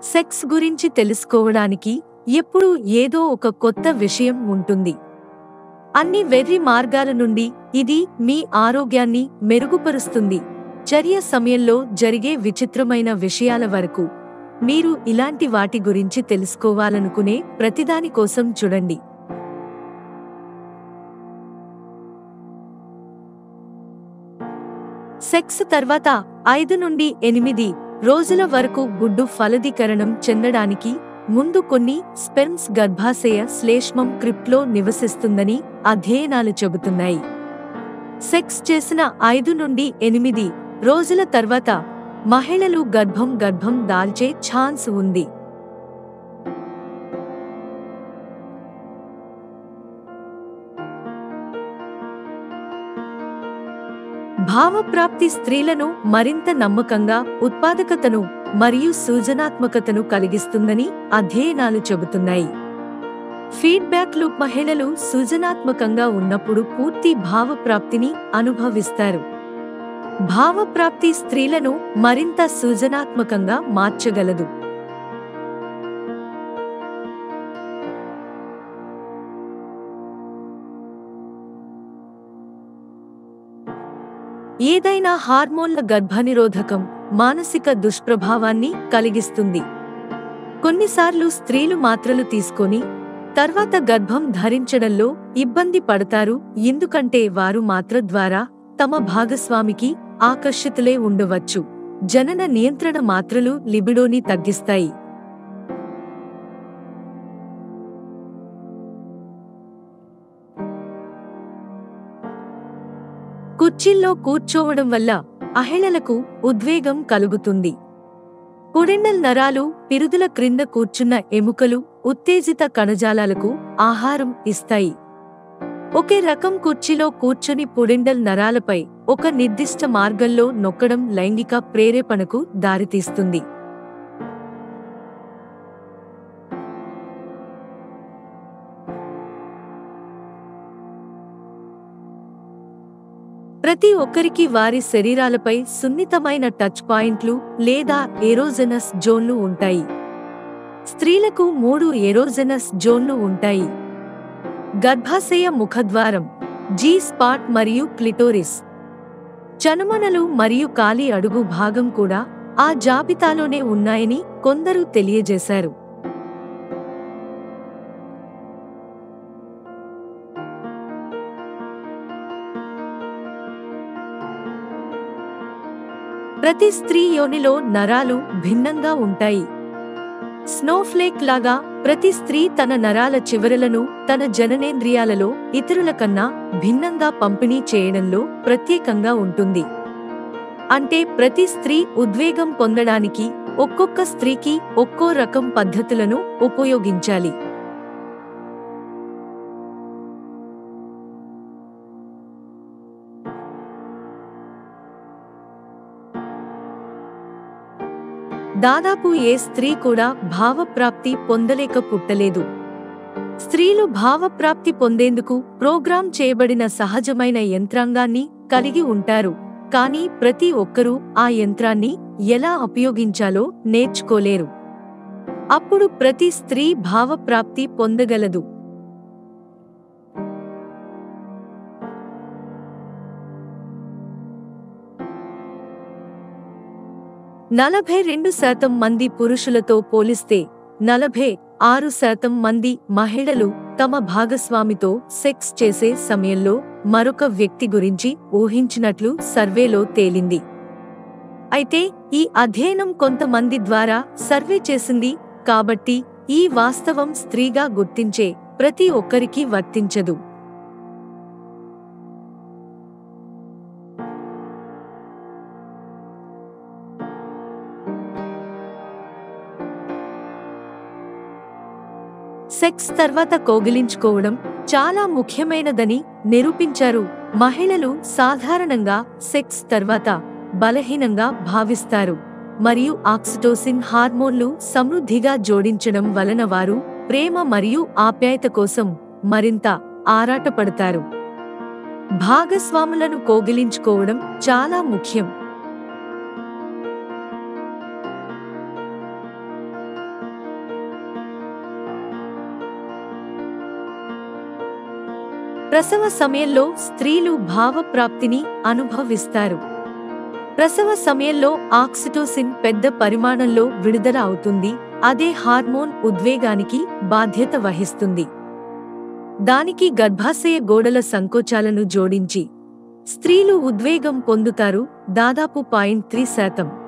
sex గురించి తెలుసుకోవడానికి ఎప్పుడూ ఏదో ఒక కొత్త విషయం ఉంటుంది అన్ని వెర్రి మార్గాల నుండి ఇది మీ ఆరోగ్యాన్ని మెరుగుపరుస్తుంది చర్య సమయంలో జరిగే విచిత్రమైన విషయాల వరకు మీరు ఇలాంటి వాటి గురించి తెలుసుకోవాలనుకునే ప్రతిదాని కోసం చూడండి సెక్స్ తర్వాత ఐదు నుండి ఎనిమిది రోజుల వరకు గుడ్డు ఫలదీకరణం చెందడానికి ముందు కొన్ని స్పెర్మ్స్ గర్భాశయ శ్లేష్మం క్రిప్ట్లో నివసిస్తుందని అధ్యయనాలు చెబుతున్నాయి సెక్స్ చేసిన ఐదు నుండి ఎనిమిది రోజుల తర్వాత మహిళలు గర్భం గర్భం దాల్చే ఛాన్స్ ఉంది భావప్రాప్తి స్త్రీలను మరింత నమ్మకంగా ఉత్పాదకతను మరియు సృజనాత్మకతను కలిగిస్తుందని అధ్యయనాలు చెబుతున్నాయి ఫీడ్బ్యాక్ లూప్ మహిళలు సృజనాత్మకంగా ఉన్నప్పుడు పూర్తి భావప్రాప్తిని అనుభవిస్తారు భావప్రాప్తి స్త్రీలను మరింత సృజనాత్మకంగా మార్చగలదు ఏదైనా హార్మోన్ల గర్భనిరోధకం మానసిక దుష్ప్రభావాన్ని కలిగిస్తుంది కొన్నిసార్లు స్త్రీలు మాత్రలు తీసుకొని తర్వాత గర్భం ధరించడంలో ఇబ్బంది పడతారు ఎందుకంటే వారు మాత్ర ద్వారా తమ భాగస్వామికి ఆకర్షితులే ఉండవచ్చు జనన నియంత్రణ మాత్రలు లిబిడోని తగ్గిస్తాయి కుర్చీల్లో కూర్చోవడం వల్ల అహిళలకు ఉద్వేగం కలుగుతుంది పుడెండల్ నరాలు పిరుదుల క్రింద కూర్చున్న ఎముకలు ఉత్తేజిత కణజాలాలకు ఆహారం ఇస్తాయి ఒకే రకం కుర్చీలో కూర్చొని పుడెండల్ నరాలపై ఒక నిర్దిష్ట మార్గంలో నొక్కడం లైంగిక ప్రేరేపణకు దారితీస్తుంది ప్రతి ఒక్కరికి వారి శరీరాలపై సున్నితమైన టచ్ పాయింట్లు లేదా ఎరోజెనస్ జోన్లు ఉంటాయి స్త్రీలకు మూడు ఎరోజెనస్ జోన్లు ఉంటాయి గర్భాశయ ముఖద్వారం జీ స్పాట్ మరియు క్లిటోరిస్ చనుమనలు మరియు కాలి అడుగు భాగం కూడా ఆ జాబితాలోనే ఉన్నాయని కొందరు తెలియజేశారు ప్రతి స్త్రీ యోనిలో నరాలు భిన్నంగా ఉంటాయి స్నోఫ్లేక్ లాగా ప్రతి స్త్రీ తన నరాల చివరలను తన జననేంద్రియాలలో ఇతరుల కన్నా భిన్నంగా పంపిణీ చేయడంలో ప్రత్యేకంగా ఉంటుంది అంటే ప్రతి స్త్రీ ఉద్వేగం పొందడానికి ఒక్కొక్క స్త్రీకి ఒక్కో రకం పద్ధతులను ఉపయోగించాలి దాదాపు ఏ స్త్రీ కూడా భావప్రాప్తి పొందలేక పుట్టలేదు స్త్రీలు భావప్రాప్తి పొందేందుకు ప్రోగ్రాం చేయబడిన సహజమైన యంత్రాంగాన్ని కలిగి ఉంటారు కానీ ప్రతి ఒక్కరూ ఆ యంత్రాన్ని ఎలా ఉపయోగించాలో నేర్చుకోలేరు అప్పుడు ప్రతి స్త్రీ భావప్రాప్తి పొందగలదు నలభై రెండు శాతం మంది పురుషులతో పోలిస్తే నలభై ఆరు శాతం మంది మహిళలు తమ భాగస్వామితో సెక్స్ చేసే సమయంలో మరొక వ్యక్తి గురించి ఊహించినట్లు సర్వేలో తేలింది అయితే ఈ అధ్యయనం కొంతమంది ద్వారా సర్వే చేసింది కాబట్టి ఈ వాస్తవం స్త్రీగా గుర్తించే ప్రతి ఒక్కరికి వర్తించదు సెక్స్ తర్వాత కోగిలించుకోవడం చాలా ముఖ్యమైనదని నిరూపించారు మహిళలు సాధారణంగా సెక్స్ తర్వాత బలహీనంగా భావిస్తారు మరియు ఆక్సిటోసిన్ హార్మోన్లు సమృద్ధిగా జోడించడం వలన వారు ప్రేమ మరియు ఆప్యాయత కోసం మరింత ఆరాటపడతారు భాగస్వాములను కోగిలించుకోవడం చాలా ముఖ్యం ప్రసవ సమయంలో స్త్రీలు భావప్రాప్తిని అనుభవిస్తారు ప్రసవ సమయంలో ఆక్సిటోసిన్ పెద్ద పరిమాణంలో విడుదల అవుతుంది అదే హార్మోన్ ఉద్వేగానికి బాధ్యత వహిస్తుంది దానికి గర్భాశయ గోడల సంకోచాలను జోడించి స్త్రీలు ఉద్వేగం పొందుతారు దాదాపు పాయింట్ త్రీ శాతం